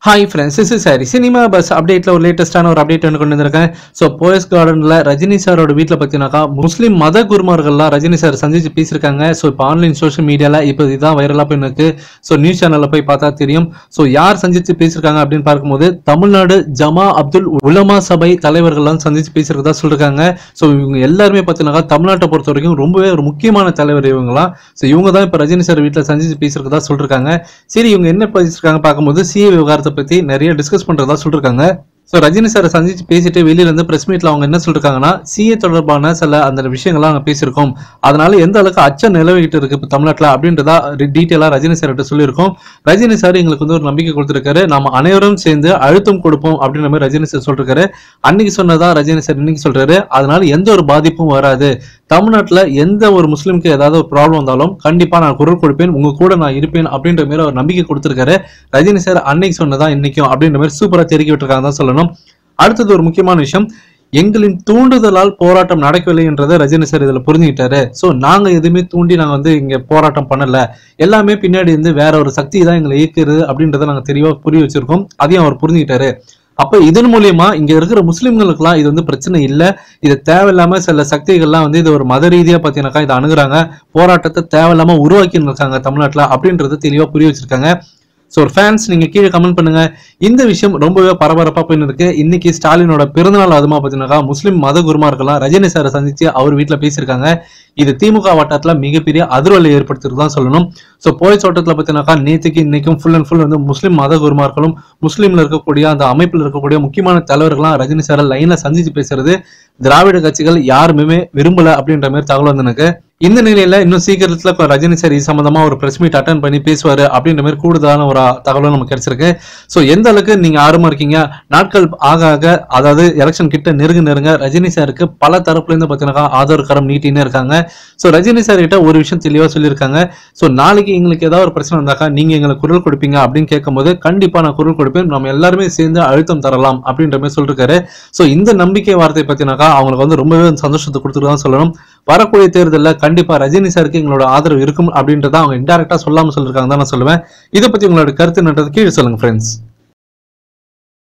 hi friends is sorry cinema buzz அப்டேட்ல ஒரு லேட்டஸ்டான ஒரு அப்டேட் ஒன்று கொண்டு வந்திருக்கேன் ஸோ போயஸ் கார்டன்ல ரஜினி சாரோட வீட்டில் பார்த்தீங்கன்னாக்கா முஸ்லீம் மத குருமார்கள்லாம் ரஜினி சார் சந்திச்சு பேசியிருக்காங்க ஸோ இப்போ ஆன்லைன் சோஷியல் மீடியால இப்போ இதுதான் வைரலாக போய் இருக்கு ஸோ நியூஸ் சேனல்ல போய் பார்த்தா தெரியும் ஸோ யார் சந்திச்சு பேசியிருக்காங்க அப்படின்னு பார்க்கும்போது தமிழ்நாடு ஜமா அப்துல் உலமா சபை தலைவர்கள்லாம் சந்திச்சு பேசியிருக்கதா சொல்லிருக்காங்க ஸோ இவங்க எல்லாருமே பார்த்தீங்கன்னாக்கா தமிழ்நாட்டை பொறுத்த வரைக்கும் ரொம்பவே ஒரு முக்கியமான தலைவர் இவங்கலாம் ஸோ இவங்க தான் இப்போ ரஜினி சார் வீட்டில் சந்திச்சு பேசியிருக்கதா சொல்லிருக்காங்க சரி இவங்க என்ன பேசியிருக்காங்க பார்க்கும்போது சிஏ விவகாரத்தை பத்தி நிறைய டிஸ்கஸ் பண்றதா சொல்லிருக்காங்க ஸோ ரஜினி சாரை சந்திச்சு பேசிட்டு வெளியில இருந்து பிரஸ் மீட்ல அவங்க என்ன சொல்லிருக்காங்கன்னா சிஏ தொடர்பான சில அந்த விஷயங்கள்லாம் நாங்கள் பேசியிருக்கோம் அதனால எந்த அளவுக்கு அச்சம் நிலவிக்கிட்டு இருக்கு இப்போ தமிழ்நாட்டில் அப்படின்றதா டீட்டெயிலாக ரஜினி சார்கிட்ட சொல்லியிருக்கோம் ரஜினி சார் எங்களுக்கு வந்து ஒரு நம்பிக்கை கொடுத்துருக்காரு நம்ம அனைவரும் சேர்ந்து அழுத்தம் கொடுப்போம் அப்படின்ற மாதிரி ரஜினி சார் சொல்லிருக்காரு அன்னைக்கு சொன்னதா ரஜினி சார் இன்னைக்கு சொல்றாரு அதனால எந்த ஒரு பாதிப்பும் வராது தமிழ்நாட்டில் எந்த ஒரு முஸ்லீமுக்கு ஏதாவது ஒரு ப்ராப்ளம் வந்தாலும் கண்டிப்பா நான் குரல் கொடுப்பேன் உங்க கூட நான் இருப்பேன் அப்படின்ற மாதிரி அவர் நம்பிக்கை கொடுத்துருக்காரு ரஜினி சார் அன்னைக்கு சொன்னதா இன்னைக்கும் அப்படின்ற மாதிரி சூப்பரா தெரிவிக்க விட்டுருக்காங்க தான் சொல்லணும் அடுத்தது ஒரு முக்கியமான விஷயம் எங்களின் தூண்டுதலால் போராட்டம் நடக்கவில்லை என்றதை ரஜினி சார் இதுல புரிஞ்சுக்கிட்டாரு சோ நாங்க எதுவுமே தூண்டி நாங்க வந்து இங்க போராட்டம் பண்ணல எல்லாமே பின்னாடி இருந்து வேற ஒரு சக்தி தான் எங்களை இயக்குறது அப்படின்றத நாங்க தெளிவா புரிய வச்சிருக்கோம் அதையும் அவர் புரிஞ்சுக்கிட்டாரு அப்ப இதன் மூலியமா இங்க இருக்கிற முஸ்லிம்களுக்குலாம் இது வந்து பிரச்சனை இல்ல இது தேவையில்லாம சில சக்திகள்லாம் வந்து இது ஒரு மத ரீதியா பாத்தீங்கன்னாக்கா இதை அணுகுறாங்க போராட்டத்தை தேவையில்லாம உருவாக்கி இருக்காங்க தமிழ்நாட்டுல அப்படின்றத தெளிவா புரிய வச்சிருக்காங்க ஸோ ஒரு ஃபேன்ஸ் நீங்க கீழே கமெண்ட் பண்ணுங்க இந்த விஷயம் ரொம்பவே பரபரப்பா போயின்னு இருக்கு இன்னைக்கு ஸ்டாலினோட பிறந்தநாள் அதுமா பார்த்தீங்கன்னாக்கா முஸ்லிம் மத குருமார்கள்லாம் ரஜினி சாரை சந்திச்சு அவர் வீட்டில் பேசியிருக்காங்க இது திமுக வட்டாரத்துல மிகப்பெரிய அதிர்வலை ஏற்படுத்திருக்கு தான் சொல்லணும் ஸோ போய் தோட்டத்தில் பார்த்தீங்கன்னாக்கா நேற்றுக்கு இன்னைக்கும் ஃபுல் அண்ட் ஃபுல் வந்து முஸ்லிம் மத குருமார்களும் முஸ்லீம்ல இருக்கக்கூடிய அந்த அமைப்பில் இருக்கக்கூடிய முக்கியமான தலைவர்கள்லாம் ரஜினி சாரை லைன்ல சந்திச்சு பேசுறது திராவிட கட்சிகள் யாருமே விரும்பல அப்படின்ற மாதிரி தகவல் வந்து எனக்கு இந்த நிலையில இன்னும் சீக்கிரத்துல இப்ப ரஜினி சார் இது சம்பந்தமா ஒரு பிரஸ் மீட் அட்டன் பண்ணி பேசுவாரு அப்படின்ற மாதிரி கூடுதலான ஒரு தகவலும் நமக்கு கிடைச்சிருக்கு ஸோ எந்த அளவுக்கு நீங்க ஆர்வமா இருக்கீங்க நாட்கள் ஆக ஆக அதாவது எலெக்ஷன் கிட்ட நெருங்க நெருங்க ரஜினி சாருக்கு பல தரப்புல இருந்து பாத்தீங்கன்னா ஆதரவு கரம் நீட்டின்னு இருக்காங்க ஸோ ரஜினி சார் கிட்ட ஒரு விஷயம் தெளிவா சொல்லியிருக்காங்க ஸோ நாளைக்கு எங்களுக்கு ஏதாவது ஒரு பிரச்சனை வந்தாக்கா நீங்க எங்களுக்கு குரல் கொடுப்பீங்க அப்படின்னு கேட்கும்போது கண்டிப்பா நான் குரல் கொடுப்பேன் நம்ம எல்லாருமே சேர்ந்து அழுத்தம் தரலாம் அப்படின்ற மாதிரி சொல்லிருக்காரு ஸோ இந்த நம்பிக்கை வார்த்தை பத்தினாக்கா அவங்களுக்கு வந்து ரொம்பவே சந்தோஷத்தை கொடுத்துட்டு தான் சொல்லணும் வரக்கூடிய தேர்தலில் கண்டிப்பா ரஜினி சாருக்கு எங்களோட ஆதரவு இருக்கும் அப்படின்றத அவங்க இன்டெரக்டா சொல்லாம சொல்லிருக்காங்க தான் நான் சொல்லுவேன் இதை பத்தி உங்களோட கருத்து என்னன்றது கீழே சொல்லுங்க ஃப்ரெண்ட்ஸ்